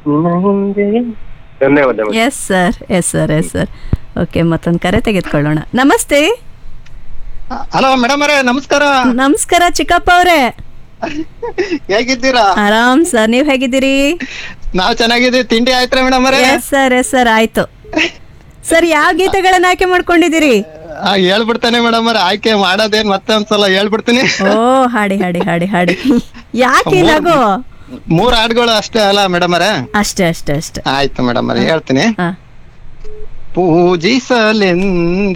ನಿನ್ನ ಹಿಂದೆ ಧನ್ಯವಾದ madam yes sir yes sir yes sir okay ಮತ್ತೊಂದು ಕರೆ ತೆಗೆದುಕೊಳ್ಳೋಣ ನಮಸ್ತೆ ಹಲೋ ಮೇಡಮ್ ಅವರೇ ನಮಸ್ಕಾರ ನಮಸ್ಕಾರ ಚಿಕ್ಕಪ್ಪ ಅವರೇ ಹೇಗಿದ್ದೀರಾ ಆರಾಮ್ ಸರ್ ನೀವ್ ಹೇಗಿದ್ದೀರಿ ನಾವ್ ಚೆನ್ನಾಗಿದ್ದೀವಿ ತಿಂಡಿ ಆಯ್ತಾ ಮೇಡಮ್ ಅವರೇ ಎಸ್ ಸರ್ ಎಸ್ ಸರ್ ಆಯ್ತು ಸರ್ ಯಾವ ಗೀತೆಗಳನ್ನ ಆಯ್ಕೆ ಮಾಡ್ಕೊಂಡಿದ್ದೀರಿ ಆ, ಹೇಳ್ಬಿಡ್ತಾನೆ ಮೇಡಮ್ ಅವ್ರೆ ಆಯ್ಕೆ ಮಾಡೋದೇನ್ ಮತ್ತೆ ಒಂದ್ಸಲ ಹೇಳ್ಬಿಡ್ತೀನಿ ಓ ಹಾಡಿ ಹಾಡಿ ಹಾಡಿ ಹಾಡಿ ಯಾಕೆ ಈ ನಗು ಮೂರ್ ಹಾಡ್ಗಳು ಅಷ್ಟೇ ಅಲ್ಲ ಮೇಡಮ್ ಅವರೇ ಅಷ್ಟೇ ಅಷ್ಟೇ ಅಷ್ಟೇ ಆಯ್ತು ಮೇಡಮ್ ಅವ್ರೆ ಹೇಳ್ತೀನಿ ಹಾ ಪೂಜಿಸಲೆಂದ